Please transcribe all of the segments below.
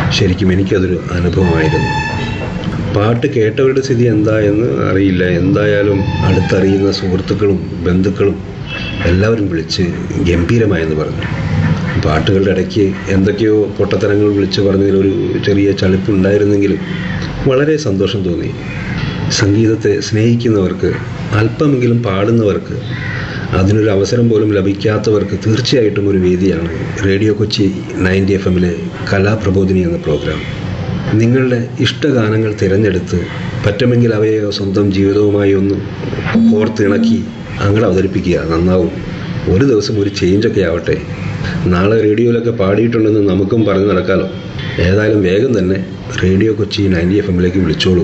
ശരിക്കും എനിക്കതൊരു അനുഭവമായിരുന്നു പാട്ട് കേട്ടവരുടെ സ്ഥിതി എന്താ എന്ന് അറിയില്ല എന്തായാലും അടുത്തറിയുന്ന സുഹൃത്തുക്കളും ബന്ധുക്കളും എല്ലാവരും വിളിച്ച് ഗംഭീരമായെന്ന് പറഞ്ഞു പാട്ടുകളുടെ ഇടയ്ക്ക് എന്തൊക്കെയോ പൊട്ടത്തരങ്ങൾ വിളിച്ച് പറഞ്ഞതിൽ ഒരു ചെറിയ ചളിപ്പുണ്ടായിരുന്നെങ്കിലും വളരെ സന്തോഷം തോന്നി സംഗീതത്തെ സ്നേഹിക്കുന്നവർക്ക് അല്പമെങ്കിലും പാടുന്നവർക്ക് അതിനൊരു അവസരം പോലും ലഭിക്കാത്തവർക്ക് തീർച്ചയായിട്ടും ഒരു വേദിയാണ് റേഡിയോ കൊച്ചി നയൻറ്റി എഫ് എമ്മിലെ കലാപ്രബോധിനി എന്ന പ്രോഗ്രാം നിങ്ങളുടെ ഇഷ്ടഗാനങ്ങൾ തിരഞ്ഞെടുത്ത് പറ്റുമെങ്കിൽ അവയെ സ്വന്തം ജീവിതവുമായി ഒന്ന് ഓർത്തിണക്കി അങ്ങോട്ട് അവതരിപ്പിക്കുക നന്നാവും ഒരു ദിവസം ഒരു ചേഞ്ചൊക്കെ ആവട്ടെ നാളെ റേഡിയോയിലൊക്കെ പാടിയിട്ടുണ്ടെന്ന് നമുക്കും പറഞ്ഞു നടക്കാമല്ലോ ഏതായാലും വേഗം തന്നെ റേഡിയോ കൊച്ചി നയൻറ്റി എഫ് എമ്മിലേക്ക് വിളിച്ചോളൂ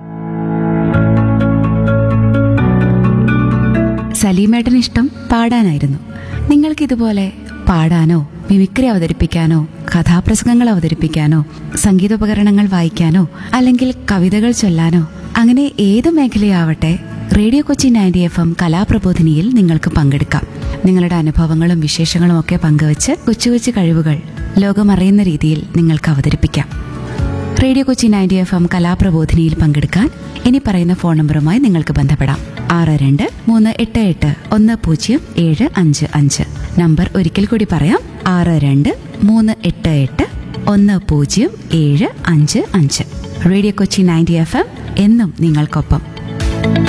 സലീമേട്ടന് ഇഷ്ടം പാടാനായിരുന്നു നിങ്ങൾക്കിതുപോലെ പാടാനോ മിമിക്രി അവതരിപ്പിക്കാനോ കഥാപ്രസംഗങ്ങൾ അവതരിപ്പിക്കാനോ സംഗീതോപകരണങ്ങൾ വായിക്കാനോ അല്ലെങ്കിൽ കവിതകൾ ചൊല്ലാനോ അങ്ങനെ ഏത് മേഖലയാവട്ടെ radio Kochi ninety F M കലാപ്രബോധിനിയിൽ നിങ്ങൾക്ക് പങ്കെടുക്കാം നിങ്ങളുടെ അനുഭവങ്ങളും വിശേഷങ്ങളും ഒക്കെ പങ്കുവച്ച് കൊച്ചു കൊച്ചു കഴിവുകൾ ലോകമറിയുന്ന രീതിയിൽ നിങ്ങൾക്ക് അവതരിപ്പിക്കാം radio Kochi ninety F M കലാപ്രബോധിനിയിൽ പങ്കെടുക്കാൻ ഇനി പറയുന്ന ഫോൺ നമ്പറുമായി നിങ്ങൾക്ക് ബന്ധപ്പെടാം ആറ് രണ്ട് മൂന്ന് എട്ട് എട്ട് ഒന്ന് പൂജ്യം ഏഴ് അഞ്ച് അഞ്ച് നമ്പർ ഒരിക്കൽ കൂടി പറയാം ആറ് രണ്ട് മൂന്ന് എട്ട് എട്ട് ഒന്ന് പൂജ്യം ഏഴ് അഞ്ച് അഞ്ച് radio Kochi ninety F M എന്നും നിങ്ങൾക്കൊപ്പം